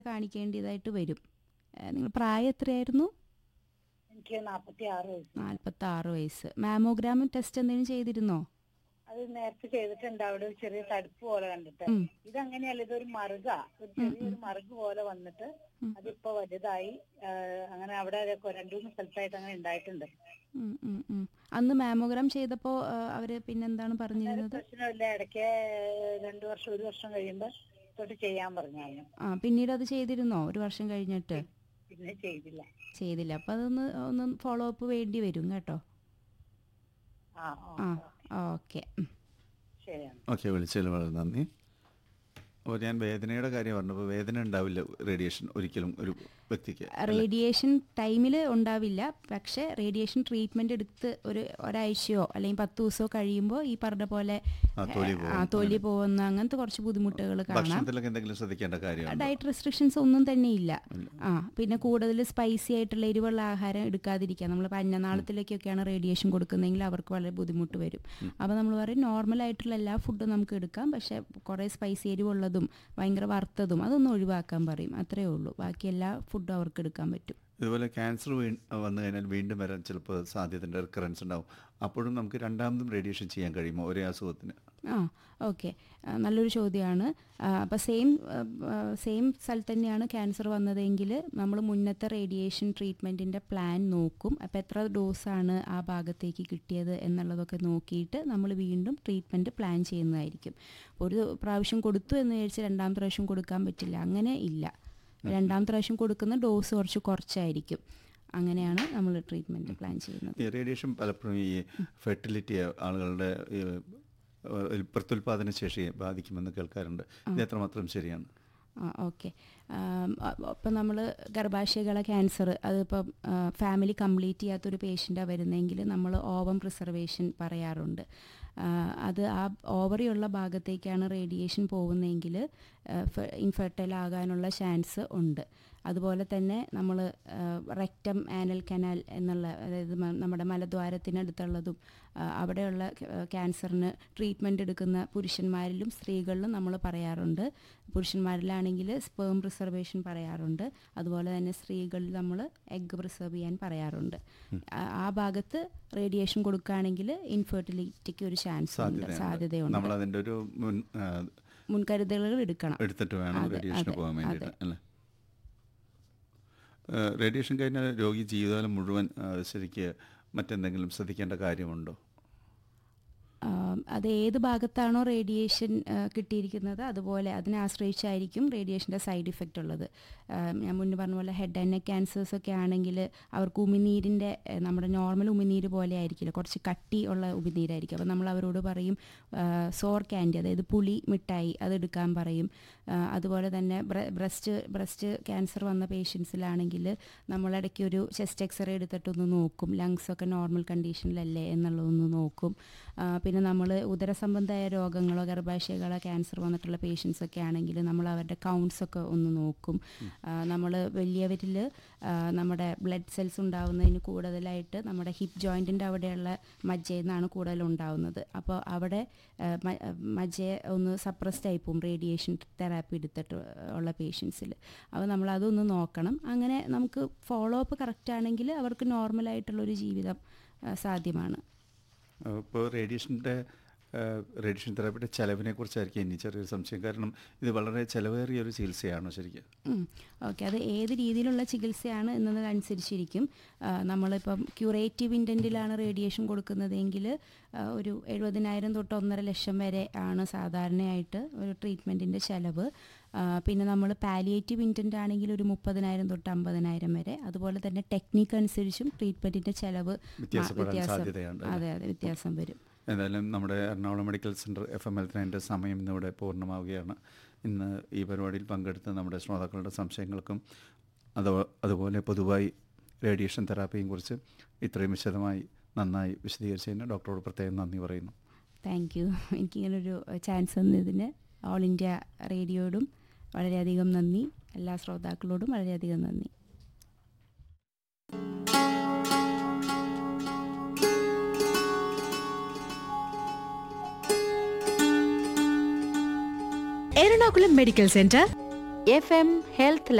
കാണിക്കേണ്ടതായിട്ട് വരും നിങ്ങൾ പ്രായം എത്രയായിരുന്നു എനിക്ക് നാപ്പത്തി ആറ് വയസ്സ് നാൽപ്പത്തി ആറ് വയസ്സ് മാമോഗ്രാം ടെസ്റ്റ് എന്തെങ്കിലും ചെയ്തിരുന്നോ അത് നേരത്തെ ചെയ്തിട്ടുണ്ട് അവിടെ ഒരു ചെറിയ തടുപ്പ് പോലെ കണ്ടിട്ട് ഉം. ഇതങ്ങനെയല്ല ഇതൊരു മറുക ഒരു ചെറിയൊരു മറുക് പോലെ വന്നിട്ട് ഉം. അതിപ്പോ വലുതായി ആ, അങ്ങനെ അവിടെ അതൊക്കെ രണ്ടു മൂന്ന് സ്ഥലത്തായിട്ട് അങ്ങനെ ഉണ്ടായിട്ടുണ്ട് ഉം, ഉം, ഉം. അന്ന് മാമോഗ്രാം ചെയ്തപ്പോൾ അവര് പിന്നെന്താണ് അന്നേരം പറഞ്ഞിരുന്നത് പ്രശ്നമില്ല ഇടയ്ക്ക് രണ്ടു വർഷം ഒരു വർഷം കഴിയുമ്പോ തൊട്ട് ചെയ്യാൻ പറഞ്ഞു ആ പിന്നീട് അത് ചെയ്തിരുന്നോ ഒരു വർഷം കഴിഞ്ഞിട്ട് പിന്നെ ചെയ്തില്ല ചെയ്തില്ല അപ്പം അതൊന്ന് ഒന്ന് ഫോളോ അപ്പ് വേണ്ടി വരും കേട്ടോ ആ ആ ആ ഓക്കെ ശരിയാണ് ഓക്കെ വിളിച്ചതിൽ വളരെ നന്ദി അപ്പോൾ ഞാൻ വേദനയുടെ കാര്യം പറഞ്ഞപ്പോൾ വേദന ഉണ്ടാവില്ല റേഡിയേഷൻ ഒരിക്കലും ഒരു വ്യക്തിക്ക് റേഡിയേഷൻ ടൈമിൽ ഉണ്ടാവില്ല പക്ഷേ റേഡിയേഷൻ ട്രീറ്റ്മെന്റ് എടുത്ത് ഒരു ഒരാഴ്ചയോ അല്ലെങ്കിൽ പത്ത് ദിവസമോ കഴിയുമ്പോൾ ഈ പറഞ്ഞ പോലെ ആ, തൊലി ആ, പോകും. തൊലി പോകുന്ന അങ്ങനത്തെ കുറച്ച് ബുദ്ധിമുട്ടുകൾ കാണാം ഭക്ഷണത്തിലൊക്കെ എന്തെങ്കിലും ശ്രദ്ധിക്കേണ്ട കാര്യമാണ് ഡയറ്റ് റെസ്ട്രിക്ഷൻസ് ഒന്നും തന്നെ ഇല്ല ആ പിന്നെ കൂടുതൽ സ്പൈസി ആയിട്ടുള്ള എരിവുള്ള ആഹാരം എടുക്കാതിരിക്കുക നമ്മൾ പന്നനാളത്തിലേക്കൊക്കെയാണ് റേഡിയേഷൻ കൊടുക്കുന്നതെങ്കിൽ അവർക്ക് വളരെ ബുദ്ധിമുട്ട് വരും അപ്പോൾ നമ്മൾ പറയും നോർമൽ ആയിട്ടുള്ള എല്ലാ ഫുഡും നമുക്ക് എടുക്കാം പക്ഷേ കുറേ സ്പൈസി എരിവുള്ളതും ഭയങ്കര വറുത്തതും അതൊന്നും ഒഴിവാക്കാൻ പറയും അത്രയേ ഉള്ളൂ ബാക്കി എല്ലാ ഫുഡും അവർക്ക് എടുക്കാൻ പറ്റും ഇതുപോലെ ക്യാൻസർ വീ വന്നു കഴിഞ്ഞാൽ വീണ്ടും വരാൻ ചിലപ്പോൾ സാധ്യതയുണ്ട് റിക്കറൻസ് ഉണ്ടാവും അപ്പോഴും നമുക്ക് രണ്ടാമതും റേഡിയേഷൻ ചെയ്യാൻ കഴിയുമോ ഒരേ അസുഖത്തിന് ആ ഓക്കെ നല്ലൊരു ചോദ്യമാണ് അപ്പോൾ സെയിം സെയിം സ്ഥലത്ത് തന്നെയാണ് ക്യാൻസർ വന്നതെങ്കിൽ നമ്മൾ മുന്നത്തെ റേഡിയേഷൻ ട്രീറ്റ്മെൻറ്റിൻ്റെ പ്ലാൻ നോക്കും അപ്പോൾ എത്ര ഡോസാണ് ആ ഭാഗത്തേക്ക് കിട്ടിയത് എന്നുള്ളതൊക്കെ നോക്കിയിട്ട് നമ്മൾ വീണ്ടും ട്രീറ്റ്മെൻറ്റ് പ്ലാൻ ചെയ്യുന്നതായിരിക്കും ഒരു പ്രാവശ്യം കൊടുത്തു എന്ന് വിചാരിച്ച് രണ്ടാമത്തെ പ്രാവശ്യം കൊടുക്കാൻ പറ്റില്ല അങ്ങനെ ഇല്ല രണ്ടാമത്തെ പ്രാവശ്യം കൊടുക്കുന്ന ഡോസ് കുറച്ച് കുറച്ചായിരിക്കും അങ്ങനെയാണ് നമ്മൾ ട്രീറ്റ്മെൻറ്റ് പ്ലാൻ ചെയ്യുന്നത് ഈ റേഡിയേഷൻ പലപ്പോഴും ഈ ഫെർട്ടിലിറ്റി ആളുകളുടെ ഈ, ഏഹ്, പ്രത്യുൽപാദന ശേഷിയെ ബാധിക്കുമെന്ന് കേൾക്കാറുണ്ട് ഇത് എത്രമാത്രം ശരിയാണ് ആ ഓക്കെ ഇപ്പം നമ്മൾ ഗർഭാശയകള ക്യാൻസർ അതിപ്പം ഫാമിലി കംപ്ലീറ്റ് ചെയ്യാത്തൊരു പേഷ്യൻ്റാണ് വരുന്നതെങ്കിൽ നമ്മൾ ഓവം പ്രിസർവേഷൻ പറയാറുണ്ട് ആ, അത് ആ ഓവറിയുള്ള ഭാഗത്തേക്കാണ് റേഡിയേഷൻ പോകുന്നതെങ്കിൽ ഇൻഫെർട്ടൈൽ ആകാനുള്ള ചാൻസ് ഉണ്ട് അതുപോലെ തന്നെ നമ്മൾ റെക്റ്റം ആനൽ കനാൽ എന്നുള്ള അതായത് മ- നമ്മുടെ മലദ്വാരത്തിനടുത്തുള്ളതും ആ, അവിടെയുള്ള ക്യാൻസറിന് ട്രീറ്റ്മെൻറ്റ് എടുക്കുന്ന പുരുഷന്മാരിലും സ്ത്രീകളിലും നമ്മൾ പറയാറുണ്ട് പുരുഷന്മാരിലാണെങ്കിൽ സ്പേം പ്രിസർവേഷൻ പറയാറുണ്ട് അതുപോലെ തന്നെ സ്ത്രീകളിൽ നമ്മൾ എഗ് പ്രിസർവ് ചെയ്യാൻ പറയാറുണ്ട് ആ- ആ ഭാഗത്ത് റേഡിയേഷൻ കൊടുക്കുകയാണെങ്കിൽ ഇൻഫെർട്ടിലിറ്റിക്ക് ഒരു ചാൻസ് ഉണ്ട് സാധ്യതയുണ്ട് സാധ്യതയുണ്ട് നമ്മൾ അതിൻ്റെ ഒരു മുൻ ആ, മുൻകരുതലുകൾ എടുക്കണം എടുത്തിട്ട് വേണം അതെ, റേഡിയേഷന് അതെ, പോകാൻ വേണ്ടിയിട്ട് അതെ. അല്ലേ ഏഹ്, റേഡിയേഷൻ കഴിഞ്ഞാൽ രോഗി ജീവിതകാലം മുഴുവൻ ആ, ശരിക്ക് മറ്റെന്തെങ്കിലും ശ്രദ്ധിക്കേണ്ട കാര്യമുണ്ടോ ആം, അത് ഏത് ഭാഗത്താണോ റേഡിയേഷൻ ആ, കിട്ടിയിരിക്കുന്നത് അതുപോലെ അതിനെ ആശ്രയിച്ചായിരിക്കും റേഡിയേഷൻ്റെ സൈഡ് ഇഫക്റ്റ് ഉള്ളത് ആം, ഞാൻ മുന്നേ പറഞ്ഞ പോലെ ഹെഡ് ആൻഡ് നെക്ക് ക്യാൻസേഴ്സ് ഒക്കെ ആണെങ്കിൽ അവർക്ക് ഉമിനീരിൻ്റെ ഏ, നമ്മുടെ നോർമൽ ഉമിനീര് പോലെ ആയിരിക്കില്ല കുറച്ച് കട്ടി ഉള്ള ഉമിനീരായിരിക്കും അപ്പോൾ നമ്മൾ അവരോട് പറയും സോർ ക്യാൻഡി അതായത് പുളി മിഠായി അത് എടുക്കാൻ പറയും ആ, അതുപോലെ തന്നെ ബ്രസ്റ്റ് ബ്രസ്റ്റ് ക്യാൻസർ വന്ന പേഷ്യൻസിലാണെങ്കിൽ നമ്മളിടയ്ക്ക് ഒരു ചെസ്റ്റ് എക്സ്റേ എടുത്തിട്ടൊന്ന് നോക്കും ലങ്സ് ഒക്കെ നോർമൽ കണ്ടീഷനിലല്ലേ എന്നുള്ളതൊന്ന് നോക്കും ആ, പിന്നെ നമ്മൾ ഉദരസംബന്ധമായ രോഗങ്ങളോ ഗർഭാശയകളോ ക്യാൻസർ വന്നിട്ടുള്ള പേഷ്യൻസ് ഒക്കെ ആണെങ്കിൽ നമ്മൾ അവരുടെ കൗണ്ട്സ് ഒക്കെ ഒന്ന് നോക്കും നമ്മൾ വലിയവരിൽ നമ്മുടെ ബ്ലഡ് സെൽസ് ഉണ്ടാവുന്നതിന് കൂടുതലായിട്ട് നമ്മുടെ ഹിപ്പ് ജോയിൻറ്റിൻ്റെ അവിടെയുള്ള മജ്ജയിൽ നിന്നാണ് കൂടുതൽ ഉണ്ടാവുന്നത് അപ്പോൾ അവിടെ ആ, മ- മജ്ജയെ ഒന്ന് സപ്രസ്ഡ് ആയി പോകും റേഡിയേഷൻ തെറാപ്പി എടുത്തിട്ട് ഉള്ള പേഷ്യൻസിൽ അപ്പോൾ നമ്മൾ അതൊന്ന് നോക്കണം അങ്ങനെ നമുക്ക് ഫോളോ അപ്പ് കറക്റ്റ് ആണെങ്കിൽ അവർക്ക് നോർമലായിട്ടുള്ളൊരു ജീവിതം ആ, സാധ്യമാണ് ഇപ്പോൾ റേഡിയേഷൻ്റെ റേഡിയേഷൻ തെറാപ്പിയുടെ ചെലവിനെ കുറിച്ചായിരിക്കും ഇനി ചെറിയൊരു സംശയം കാരണം ഇത് വളരെ ചിലവേറിയ ഒരു ചികിത്സയാണോ ശരിക്കും ഓക്കെ അത് ഏത് രീതിയിലുള്ള ചികിത്സയാണ് എന്നതനുസരിച്ചിരിക്കും ആ, നമ്മളിപ്പം ക്യൂറേറ്റീവ് ഇൻറ്റൻറ്റിലാണ് റേഡിയേഷൻ കൊടുക്കുന്നതെങ്കിൽ ആ, ഒരു എഴുപതിനായിരം തൊട്ട് ഒന്നര ലക്ഷം വരെ ആണ് സാധാരണയായിട്ട് ഒരു ട്രീറ്റ്മെൻറ്റിൻ്റെ ചിലവ് ആ, പിന്നെ നമ്മൾ പാലിയേറ്റീവ് ഇൻറ്റൻ്റ് ആണെങ്കിൽ ഒരു മുപ്പതിനായിരം തൊട്ട് അമ്പതിനായിരം വരെ അതുപോലെ തന്നെ ടെക്നിക്ക് അനുസരിച്ചും ട്രീറ്റ്മെൻറ്റിൻ്റെ ചിലവ് മാ- വ്യത്യാസപ്പെടാൻ സാധ്യതയുണ്ട് അല്ലേ? അതെ അതെ വ്യത്യാസം വരും എന്തായാലും നമ്മുടെ Ernakulam medical centre F M എൽത്തിൻ്റെ സമയം ഇന്നിവിടെ പൂർണ്ണമാവുകയാണ് ഇന്ന് ഈ പരിപാടിയിൽ പങ്കെടുത്ത് നമ്മുടെ ശ്രോതാക്കളുടെ സംശയങ്ങൾക്കും അതോ അതുപോലെ പൊതുവായി റേഡിയേഷൻ തെറാപ്പിയും കുറിച്ച് ഇത്രയും വിശദമായി നന്നായി വിശദീകരിച്ചതിന് ഡോക്ടറോട് പ്രത്യേകം നന്ദി പറയുന്നു താങ്ക് യു എനിക്കിങ്ങനൊരു ചാൻസ് തന്നതിന് ഓൾ ഇന്ത്യ റേഡിയോയോടും വളരെയധികം നന്ദി എല്ലാ ശ്രോതാക്കളോടും വളരെയധികം നന്ദി Ernakulam medical centre F M health